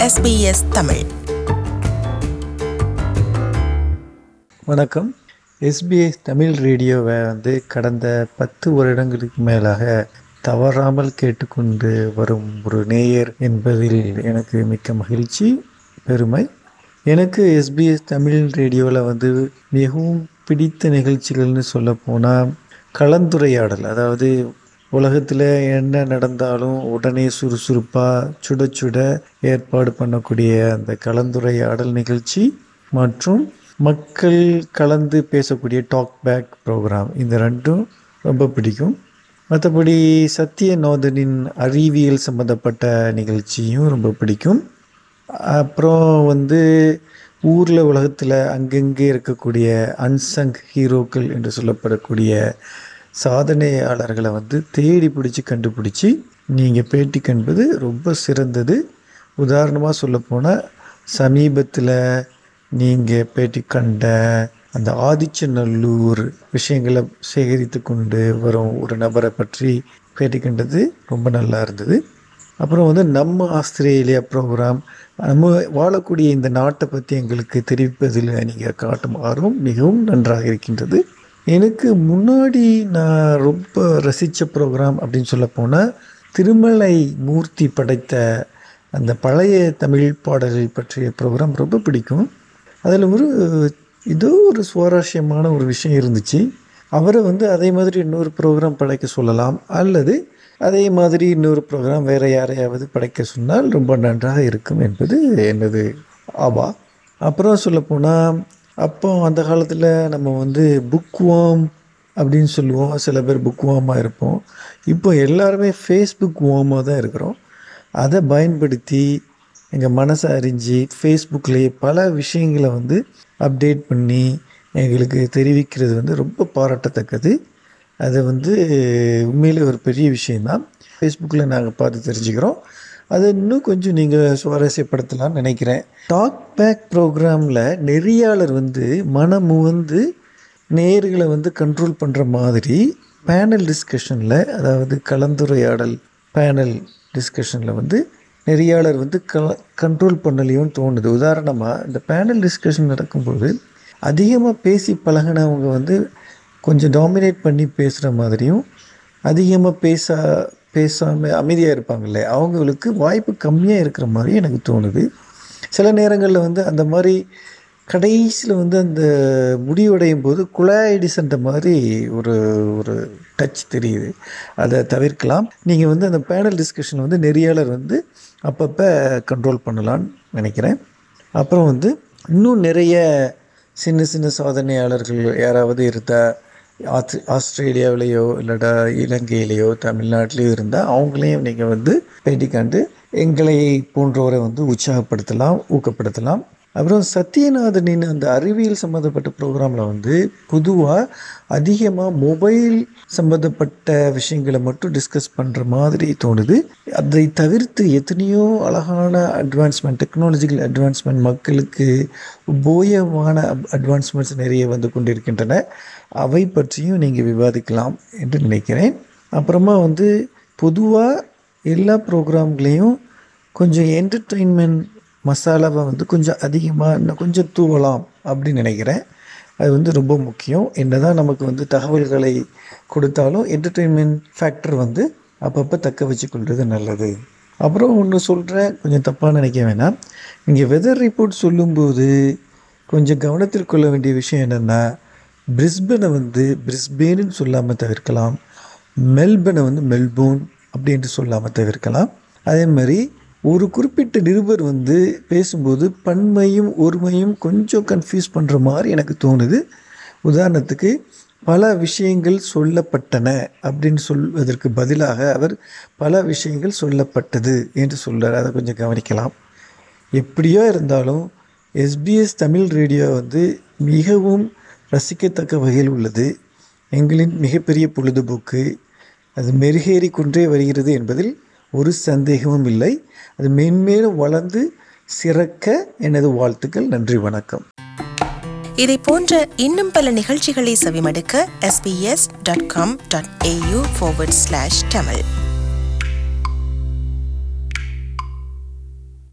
SBS Tamil வணக்கம் SBS Tamil ரேடியோவை வந்து கடந்த பத்து வருடங்களுக்கு மேலாக தவறாமல் கேட்டுக்கொண்டு வரும் ஒரு நேயர் என்பதில் எனக்கு மிக்க மகிழ்ச்சி பெருமை எனக்கு எஸ்பிஎஸ் தமிழ் ரேடியோவில் வந்து மிகவும் பிடித்த நிகழ்ச்சிகள்னு சொல்ல போனால் கலந்துரையாடல் அதாவது உலகத்தில் என்ன நடந்தாலும் உடனே சுறுசுறுப்பாக சுட சுட ஏற்பாடு பண்ணக்கூடிய அந்த கலந்துரையாடல் நிகழ்ச்சி மற்றும் மக்கள் கலந்து பேசக்கூடிய டாக் பேக் ப்ரோக்ராம் இந்த ரெண்டும் ரொம்ப பிடிக்கும் மற்றபடி சத்யநோதனின் அறிவியல் சம்மந்தப்பட்ட நிகழ்ச்சியும் ரொம்ப பிடிக்கும் அப்புறம் வந்து ஊரில் உலகத்தில் அங்கங்கே இருக்கக்கூடிய அன்சங் ஹீரோக்கள் என்று சொல்லப்படக்கூடிய சாதனையாளர்களை வந்து தேடி பிடிச்சி கண்டுபிடிச்சி நீங்கள் பேட்டி கண்பது ரொம்ப சிறந்தது உதாரணமாக சொல்லப்போனால் சமீபத்தில் நீங்கள் பேட்டி கண்ட அந்த ஆதிச்சநல்லூர் விஷயங்களை சேகரித்து கொண்டு வரும் ஒரு நபரை பற்றி பேட்டி கண்டது ரொம்ப நல்லா இருந்தது அப்புறம் வந்து நம்ம ஆஸ்திரேலியா ப்ரோக்ராம் நம்ம வாழக்கூடிய இந்த நாட்டை பற்றி எங்களுக்கு தெரிவிப்பதில் நீங்கள் காட்டும் ஆர்வம் மிகவும் நன்றாக இருக்கின்றது எனக்கு முன்னாடி நான் ரொம்ப ரசித்த ப்ரோக்ராம் அப்படின்னு சொல்ல போனால் திருமலை மூர்த்தி படைத்த அந்த பழைய தமிழ் பாடல்கள் பற்றிய ப்ரோக்ராம் ரொம்ப பிடிக்கும் அதில் ஒரு ஏதோ ஒரு சுவாரஸ்யமான ஒரு விஷயம் இருந்துச்சு அவரை வந்து அதே மாதிரி இன்னொரு ப்ரோக்ராம் படைக்க சொல்லலாம் அல்லது அதே மாதிரி இன்னொரு ப்ரோக்ராம் வேறு யாரையாவது படைக்க சொன்னால் ரொம்ப நன்றாக இருக்கும் என்பது எனது ஆவா அப்புறம் சொல்லப்போனால் அப்போ அந்த காலத்தில் நம்ம வந்து புக்வாம் அப்படின்னு சொல்லுவோம் சில பேர் புக்வாமாக இருப்போம் இப்போ எல்லாருமே ஃபேஸ்புக் வாமாக தான் இருக்கிறோம் அதை பயன்படுத்தி எங்கள் மனசை அறிஞ்சு ஃபேஸ்புக்லேயே பல விஷயங்களை வந்து அப்டேட் பண்ணி எங்களுக்கு தெரிவிக்கிறது வந்து ரொம்ப பாராட்டத்தக்கது அது வந்து உண்மையிலே ஒரு பெரிய விஷயந்தான் ஃபேஸ்புக்கில் நாங்கள் பார்த்து தெரிஞ்சுக்கிறோம் அதை இன்னும் கொஞ்சம் நீங்கள் சுவாரஸ்யப்படுத்தலாம்னு நினைக்கிறேன் டாக் பேக் ப்ரோக்ராமில் நெறியாளர் வந்து மனமுவந்து நேர்களை வந்து கண்ட்ரோல் பண்ணுற மாதிரி பேனல் டிஸ்கஷனில் அதாவது கலந்துரையாடல் பேனல் டிஸ்கஷனில் வந்து நெறியாளர் வந்து க கண்ட்ரோல் பண்ணலையோன்னு தோணுது உதாரணமாக இந்த பேனல் டிஸ்கஷன் நடக்கும்போது அதிகமாக பேசி பழகினவங்க வந்து கொஞ்சம் டாமினேட் பண்ணி பேசுகிற மாதிரியும் அதிகமாக பேச பேசாமல் அமைதியாக இருப்பாங்கல்ல அவங்களுக்கு வாய்ப்பு கம்மியாக இருக்கிற மாதிரி எனக்கு தோணுது சில நேரங்களில் வந்து அந்த மாதிரி கடைசியில் வந்து அந்த முடிவடையும் போது குழாய் டிசன்ற மாதிரி ஒரு ஒரு டச் தெரியுது அதை தவிர்க்கலாம் நீங்கள் வந்து அந்த பேனல் டிஸ்கஷன் வந்து நெறியாளர் வந்து அப்பப்போ கண்ட்ரோல் பண்ணலான்னு நினைக்கிறேன் அப்புறம் வந்து இன்னும் நிறைய சின்ன சின்ன சாதனையாளர்கள் யாராவது இருந்தால் ஆஸ்திரே ஆஸ்திரேலியாவிலேயோ இல்லாட்டா இலங்கையிலேயோ தமிழ்நாட்டிலேயோ இருந்தால் அவங்களையும் நீங்கள் வந்து பேட்டி கண்டு எங்களை போன்றவரை வந்து உற்சாகப்படுத்தலாம் ஊக்கப்படுத்தலாம் அப்புறம் சத்யநாதனின் அந்த அறிவியல் சம்மந்தப்பட்ட ப்ரோக்ராமில் வந்து பொதுவாக அதிகமாக மொபைல் சம்மந்தப்பட்ட விஷயங்களை மட்டும் டிஸ்கஸ் பண்ணுற மாதிரி தோணுது அதை தவிர்த்து எத்தனையோ அழகான அட்வான்ஸ்மெண்ட் டெக்னாலஜிக்கல் அட்வான்ஸ்மெண்ட் மக்களுக்கு உபோயமான அட்வான்ஸ்மெண்ட்ஸ் நிறைய வந்து கொண்டிருக்கின்றன அவை பற்றியும் நீங்கள் விவாதிக்கலாம் என்று நினைக்கிறேன் அப்புறமா வந்து பொதுவாக எல்லா ப்ரோக்ராம்களையும் கொஞ்சம் என்டர்டெயின்மெண்ட் மசாலாவை வந்து கொஞ்சம் அதிகமாக இன்னும் கொஞ்சம் தூவலாம் அப்படின்னு நினைக்கிறேன் அது வந்து ரொம்ப முக்கியம் என்ன தான் நமக்கு வந்து தகவல்களை கொடுத்தாலும் என்டர்டெயின்மெண்ட் ஃபேக்டர் வந்து அப்பப்போ தக்க வச்சு கொள்வது நல்லது அப்புறம் ஒன்று சொல்கிறேன் கொஞ்சம் தப்பாக நினைக்க வேணாம் நீங்கள் வெதர் ரிப்போர்ட் சொல்லும்போது கொஞ்சம் கவனத்தில் கொள்ள வேண்டிய விஷயம் என்னென்னா பிரிஸ்பனை வந்து பிரிஸ்பேனுன்னு சொல்லாமல் தவிர்க்கலாம் மெல்பனை வந்து மெல்போர்ன் அப்படின்ட்டு சொல்லாமல் தவிர்க்கலாம் அதே மாதிரி ஒரு குறிப்பிட்ட நிருபர் வந்து பேசும்போது பன்மையும் ஒருமையும் கொஞ்சம் கன்ஃபியூஸ் பண்ணுற மாதிரி எனக்கு தோணுது உதாரணத்துக்கு பல விஷயங்கள் சொல்லப்பட்டன அப்படின்னு சொல்வதற்கு பதிலாக அவர் பல விஷயங்கள் சொல்லப்பட்டது என்று சொல்கிறார் அதை கொஞ்சம் கவனிக்கலாம் எப்படியோ இருந்தாலும் எஸ்பிஎஸ் தமிழ் ரேடியோ வந்து மிகவும் ரசிக்கத்தக்க வகையில் உள்ளது எங்களின் மிகப்பெரிய பொழுதுபோக்கு அது மெருகேறி கொண்டே வருகிறது என்பதில் ஒரு சந்தேகமும் இல்லை அது மென்மேலும் வளர்ந்து சிறக்க எனது வாழ்த்துக்கள் நன்றி வணக்கம் இதை போன்ற இன்னும் பல நிகழ்ச்சிகளை செவிமடுக்க sbs.com.au forward slash tamil